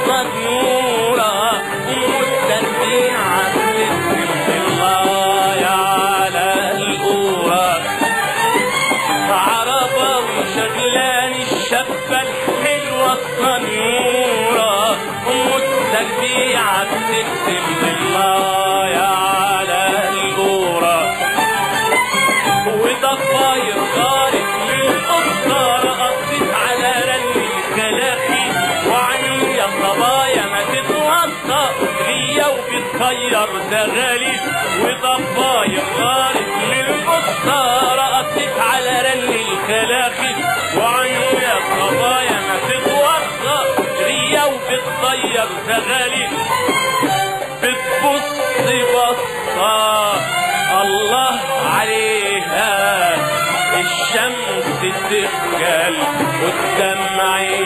الوسط نورا ومستنبيعة بسم الله يا على الأورا عربة وشغلان الشابة الحلوة الصنورة ومستنبيعة بسم الله يا على الأورا وضفاير غارت للقطة رقصت على رن الكلاخي وعيني يا صبايا ما تتوصى هي وبتطير زغالي وضفاير غارت للقطة رقصت على رن الكلاخي وعيني يا صبايا ما تتوصى هي وبتطير زغالي بتبص بصة الله عليها الشمس تخجل قدام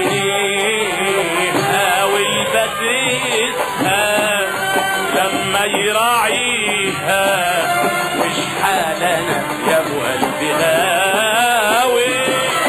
عينيها والبدر يسهى لما يراعيها مش حالنا يا ابو قلبي غاوي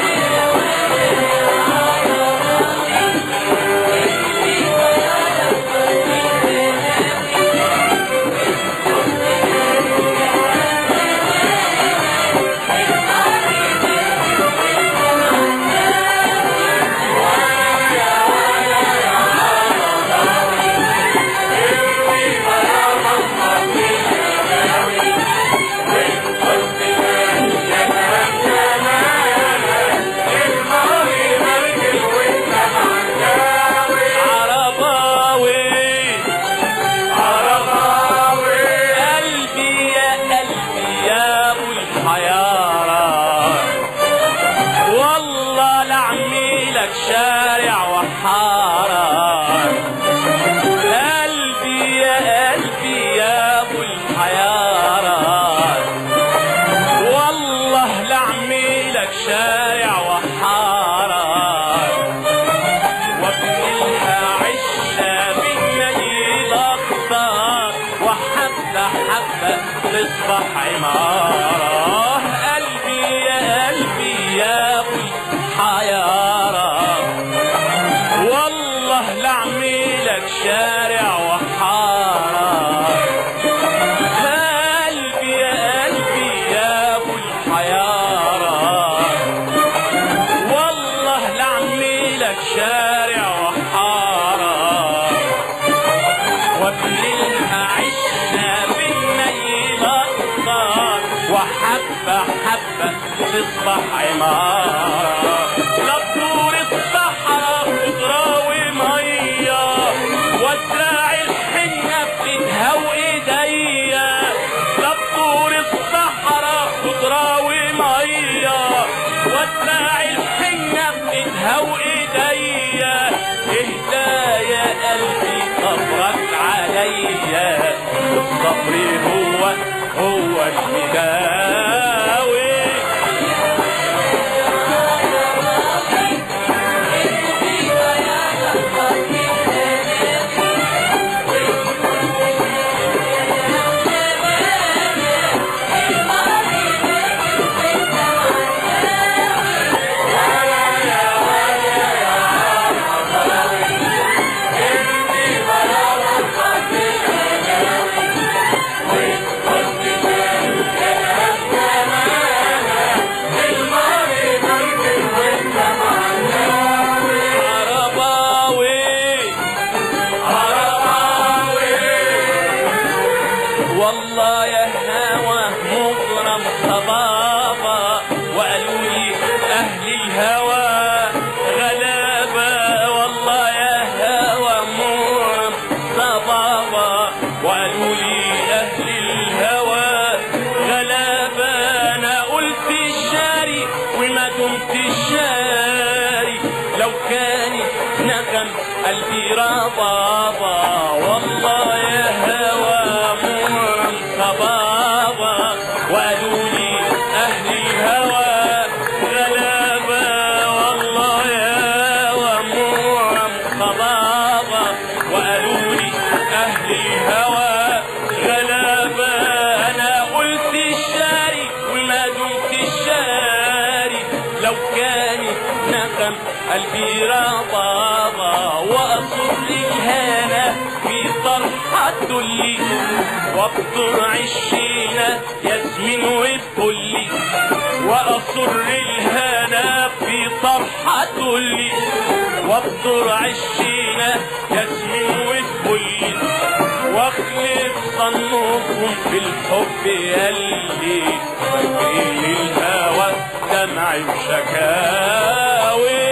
عرباوي عرباوي قلبي يا قلبي يا ابو الحيارة والله لعميلك شارع وحارة قلبي يا قلبي يا ابو الحيارة والله لعميلك شارع وحارة وابنلها عشة بالنيل أخضر وحبة حبة تصبح عمارة قلبي يا قلبي يا أبو الحيارة والله لعميلك شارع وحارة قلبي يا قلبي يا أبو الحيارة والله لعميلك شارع وحارة وابنلها عشنا بالنيل أخضر وحبة حبة تصبح عمارة لا طور الصحراء خضرة ومية وازرع الحنة بإيدها وإيديا لا طور الصحراء خضرة ومية وازرع الحنة بإيدها وإيديا اهدى يا قلبي صبرك عليا الصبر هو هو المداوي عرباوي عرباوي والله يا هوى مغرم صبابة وقالوا لي أهل الهوى غلابة والله يا هوى مغرم صبابة وقالوا لي أهل الهوى غلابة أنا قلت الشاري وما دمت الشاري لو كان نغم قلبي ربابا والله يا هوى مغرم صبابا وقالوا لي أهل الهوى غلابة والله يا هوى مغرم صبابا وقالوا لي أهل الهوى غلابة أنا قلت الشاري وما دمت الشاري لو كان نغم قلبي ربابا واصر الهنا في طرحة تلي وابطر عشينا ياسمين وبكلي واصر الهنا في طرحة تلي وابطر عشينا ياسمين وبكلي واخلف صنوكم في الحب يلي فاكرين الهوى دمعي وشكاوي